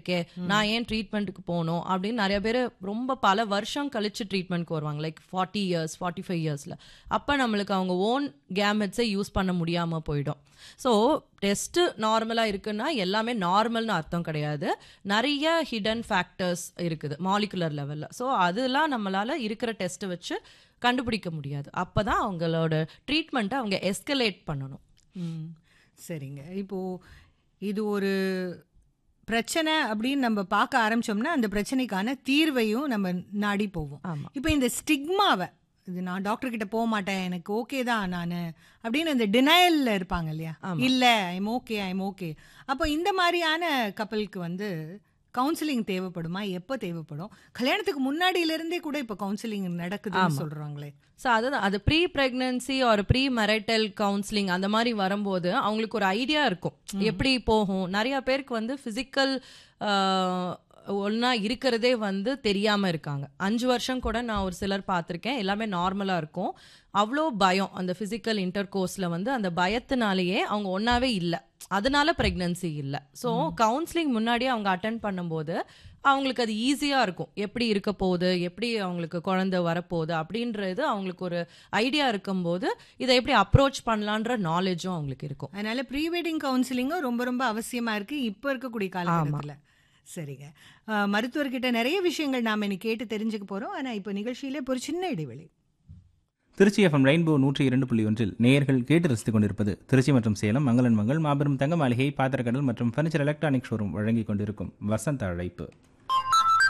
இருக்கே நான் ஏன் ட்ரீட்மெண்ட்டுக்கு போகணும் அப்படின்னு நிறைய பேர் ரொம்ப பல வருஷம் கழிச்சு ட்ரீட்மெண்ட்க்கு வருவாங்க like forty years forty five இயர்ஸில் அப்போ நம்மளுக்கு அவங்க ஓன் கேமெட்ஸை யூஸ் பண்ண முடியாமல் போயிடும் ஸோ டெஸ்ட்டு நார்மலாக இருக்குன்னா எல்லாமே நார்மல்னு அர்த்தம் கிடையாது நிறைய ஹிடன் ஃபேக்டர்ஸ் இருக்குது மாலிகுலர் லெவலில் ஸோ அதெல்லாம் நம்மளால் இருக்கிற டெஸ்ட்டை வச்சு கண்டுபிடிக்க முடியாது அப்போ தான் அவங்களோட ட்ரீட்மெண்ட்டை அவங்க எஸ்கலேட் பண்ணணும் ம் சரிங்க இப்போ இது ஒரு பிரச்சனை அப்படின்னு நம்ம பார்க்க ஆரம்பிச்சோம்னா அந்த பிரச்சனைக்கான தீர்வையும் நம்ம நாடி போவோம் ஆமாம் இப்போ இந்த ஸ்டிக்மாவை இது நான் டாக்டர் கிட்ட போக மாட்டேன் எனக்கு ஓகே தான் நான் அப்படின்னு இந்த டினையல்ல இருப்பாங்க இல்லையா இல்ல ஐம் ஓகே ஐம் ஓகே அப்போ இந்த மாதிரியான கப்பலுக்கு வந்து கவுன்சிலிங் தேவைப்படுமா எப்போ தேவைப்படும் கல்யாணத்துக்கு முன்னாடியில இருந்தே கூட இப்போ கவுன்சிலிங் நடக்குதுன்னு சொல்றாங்களே ஸோ அதுதான் அது ப்ரீ ப்ரெக்னன்சி ஒரு ப்ரீ மெரைட்டல் கவுன்சிலிங் அந்த மாதிரி வரும்போது அவங்களுக்கு ஒரு ஐடியா இருக்கும் எப்படி போகும் நிறைய பேருக்கு வந்து ஃபிசிக்கல் ஒன்றா இருக்கிறதே வந்து தெரியாமல் இருக்காங்க அஞ்சு வருஷம் கூட நான் ஒரு சிலர் பார்த்துருக்கேன் எல்லாமே நார்மலாக இருக்கும் அவ்வளோ பயம் அந்த ஃபிசிக்கல் இன்டர் கோர்ஸில் வந்து அந்த பயத்தினாலேயே அவங்க ஒன்றாவே இல்லை அதனால ப்ரெக்னன்சி இல்லை ஸோ கவுன்சிலிங் முன்னாடியே அவங்க அட்டன் பண்ணும்போது அவங்களுக்கு அது ஈஸியாக இருக்கும் எப்படி இருக்க போகுது எப்படி அவங்களுக்கு குழந்தை வரப்போகுது அப்படின்றது அவங்களுக்கு ஒரு ஐடியா இருக்கும்போது இதை எப்படி அப்ரோச் பண்ணலான்ற நாலேஜும் அவங்களுக்கு இருக்கும் அதனால ப்ரீ வெட்டிங் கவுன்சிலிங்கும் ரொம்ப ரொம்ப அவசியமா இருக்கு இப்போ இருக்கக்கூடிய காலகட்டத்தில் சரிங்க அஹ், மருத்துவர்கிட்ட நிறைய விஷயங்கள் நாம இன்னைக்கு கேட்டு தெரிஞ்சுக்க போறோம் ஆனா இப்போ நிகழ்ச்சியில இப்போ ஒரு சின்ன இடைவெளி திருச்சி எஃப்எம் ரெயின்போ நூற்றி இரண்டு புள்ளி ஒன்றில் நேயர்கள் கேட்டு ரசித்துக் கொண்டிருப்பது திருச்சி மற்றும் சேலம் மங்களன் மங்கள் மாபெரும் தங்க மாளிகை பாத்திரக்கடல் மற்றும் ஃபர்னிச்சர் எலக்ட்ரானிக் ஷோரூம் வழங்கிக் கொண்டிருக்கும் வசந்த அழைப்பு